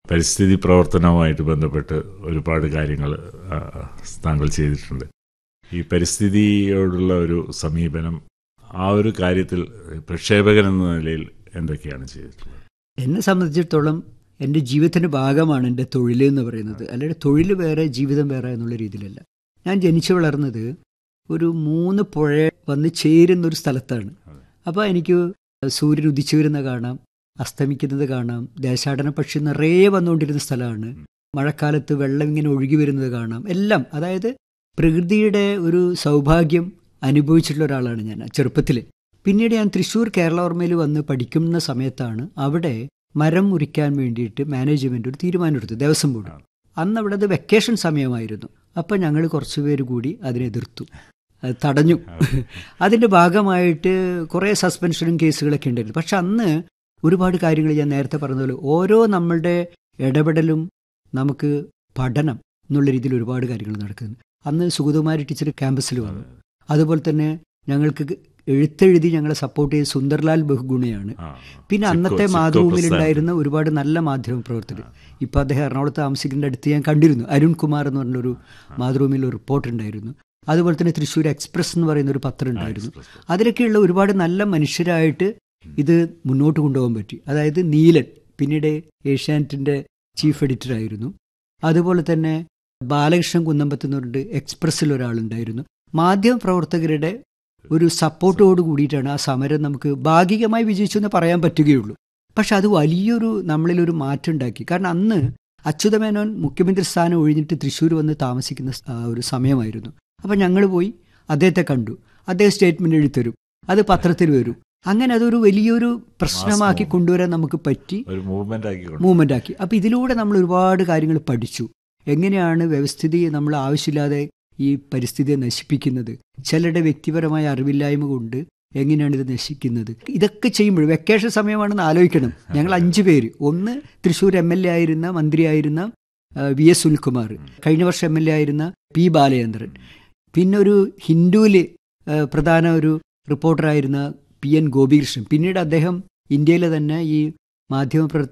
പരിസ്ഥിതി പ്രവർത്തനവുമായിട്ട് ബന്ധപ്പെട്ട് ഒരുപാട് കാര്യങ്ങൾ ആ, താങ്കൾ ചെയ്തിട്ടുണ്ട് ഈ പരിസ്ഥിതിയോടുള്ള ഒരു സമീപനം ആ ഒരു കാര്യത്തിൽ പ്രക്ഷേപകൻ എന്ന നിലയിൽ എന്തൊക്കെയാണ് ചെയ്തിട്ടുള്ളത് എന്നെ സംബന്ധിച്ചിടത്തോളം എൻ്റെ ജീവിതത്തിൻ്റെ ഭാഗമാണ് എൻ്റെ തൊഴിൽ എന്ന് പറയുന്നത് അല്ലാതെ തൊഴിൽ വേറെ ജീവിതം വേറെ എന്നുള്ള രീതിയിലല്ല ഞാൻ ജനിച്ചു വളർന്നത് ഒരു മൂന്ന് പുഴ വന്ന് ചേരുന്ന ഒരു സ്ഥലത്താണ് അപ്പോൾ എനിക്ക് സൂര്യൻ ഉദിച്ചു വരുന്ന കാണാം അസ്തമിക്കുന്നത് കാണാം ദേശാടന പക്ഷി നിറയെ വന്നുകൊണ്ടിരുന്ന സ്ഥലമാണ് മഴക്കാലത്ത് വെള്ളം ഇങ്ങനെ ഒഴുകി വരുന്നത് കാണാം എല്ലാം അതായത് പ്രകൃതിയുടെ ഒരു സൗഭാഗ്യം അനുഭവിച്ചിട്ടുള്ള ഒരാളാണ് ഞാൻ ചെറുപ്പത്തിൽ പിന്നീട് ഞാൻ തൃശ്ശൂർ കേരളവർമ്മയിൽ വന്ന് പഠിക്കുന്ന സമയത്താണ് അവിടെ മരം മുറിക്കാൻ വേണ്ടിയിട്ട് മാനേജ്മെന്റ് ഒരു തീരുമാനമെടുത്തു ദേവസ്വം ബോർഡ് അന്ന് അവിടെ അത് വെക്കേഷൻ സമയമായിരുന്നു അപ്പം ഞങ്ങൾ കുറച്ച് പേര് കൂടി അതിനെ എതിർത്തു അത് തടഞ്ഞു അതിൻ്റെ ഭാഗമായിട്ട് കുറേ സസ്പെൻഷനും കേസുകളൊക്കെ ഉണ്ടായിരുന്നു പക്ഷെ അന്ന് ഒരുപാട് കാര്യങ്ങൾ ഞാൻ നേരത്തെ പറഞ്ഞതുപോലെ ഓരോ നമ്മളുടെ ഇടപെടലും നമുക്ക് പഠനം എന്നുള്ള രീതിയിൽ ഒരുപാട് കാര്യങ്ങൾ നടക്കുന്നു അന്ന് സുഗതകുമാരി ടീച്ചർ ക്യാമ്പസിൽ വന്നു അതുപോലെ തന്നെ ഞങ്ങൾക്ക് എഴുത്തെഴുതി ഞങ്ങളെ സപ്പോർട്ട് ചെയ്ത സുന്ദർലാൽ ബഹുഗുണയാണ് ആ, പിന്നെ സിക്കോ- അന്നത്തെ സിക്കോ മാതൃഭൂമിയിലുണ്ടായിരുന്ന ഒരുപാട് നല്ല മാധ്യമ പ്രവർത്തകർ ഇപ്പം അദ്ദേഹം എറണാകുളത്ത് താമസിക്കുന്ന അടുത്ത് ഞാൻ കണ്ടിരുന്നു അരുൺ കുമാർ എന്ന് പറഞ്ഞൊരു മാതൃഭൂമിയിൽ ഒരു റിപ്പോർട്ട് ഉണ്ടായിരുന്നു അതുപോലെ തന്നെ തൃശ്ശൂർ എക്സ്പ്രസ് എന്ന് പറയുന്ന ഒരു പത്രം ഉണ്ടായിരുന്നു എക്സ്പ്രസ്. അതിലൊക്കെയുള്ള ഒരുപാട് നല്ല മനുഷ്യരായിട്ട് ഇത് മുന്നോട്ട് കൊണ്ടുപോകാൻ പറ്റി അതായത് നീലൻ പിന്നീട് ഏഷ്യാനെറ്റിൻ്റെ ചീഫ് എഡിറ്റർ ആയിരുന്നു അതുപോലെ തന്നെ ബാലകൃഷ്ണൻ കുന്നമ്പത്ത് എന്ന് പറഞ്ഞിട്ട് എക്സ്പ്രസ്സിൽ ഒരാളുണ്ടായിരുന്നു മാധ്യമ പ്രവർത്തകരുടെ ഒരു സപ്പോർട്ടോട് കൂടിയിട്ടാണ് ആ സമരം നമുക്ക് ഭാഗികമായി വിജയിച്ചു എന്ന് പറയാൻ പറ്റുകയുള്ളൂ പക്ഷെ അത് വലിയൊരു നമ്മളിലൊരു മാറ്റം ഉണ്ടാക്കി കാരണം അന്ന് അച്യുതമേനോൻ മുഖ്യമന്ത്രി സ്ഥാനം ഒഴിഞ്ഞിട്ട് തൃശ്ശൂർ വന്ന് താമസിക്കുന്ന സ്- ആ ഒരു സമയമായിരുന്നു അപ്പം ഞങ്ങൾ പോയി അദ്ദേഹത്തെ കണ്ടു അദ്ദേഹം സ്റ്റേറ്റ്മെന്റ് എഴുതരും അത് പത്രത്തിൽ വരും അങ്ങനെ അതൊരു വലിയൊരു പ്രശ്നമാക്കി movement. കൊണ്ടുവരാൻ നമുക്ക് പറ്റി ഒരു മൂവ്മെന്റ് ആക്കിക്കൊണ്ട് മൂവ്മെന്റ് ആക്കി അപ്പം ഇതിലൂടെ നമ്മൾ ഒരുപാട് കാര്യങ്ങൾ പഠിച്ചു എങ്ങനെയാണ് വ്യവസ്ഥിതി നമ്മൾ ആവശ്യമില്ലാതെ ഈ പരിസ്ഥിതിയെ നശിപ്പിക്കുന്നത് ചിലരുടെ വ്യക്തിപരമായ അറിവില്ലായ്മ കൊണ്ട് എങ്ങനെയാണ് ഇത് നശിക്കുന്നത് ഇതൊക്കെ ചെയ്യുമ്പോൾ വെക്കേഷൻ സമയമാണെന്ന് ആലോചിക്കണം ഞങ്ങൾ അഞ്ചു പേര് ഒന്ന് തൃശ്ശൂർ എം എൽ എ ആയിരുന്ന മന്ത്രിയായിരുന്ന ആ, വി എസ് സുനിൽകുമാർ കഴിഞ്ഞ വർഷം എം എൽ എ ആയിരുന്ന പി ബാലചന്ദ്രൻ പിന്നെ ഒരു ഹിന്ദുവിൽ പ്രധാന ഒരു റിപ്പോർട്ടറായിരുന്ന പി എൻ ഗോപികൃഷ്ണൻ പിന്നീട് അദ്ദേഹം ഇന്ത്യയിലെ തന്നെ ഈ മാധ്യമ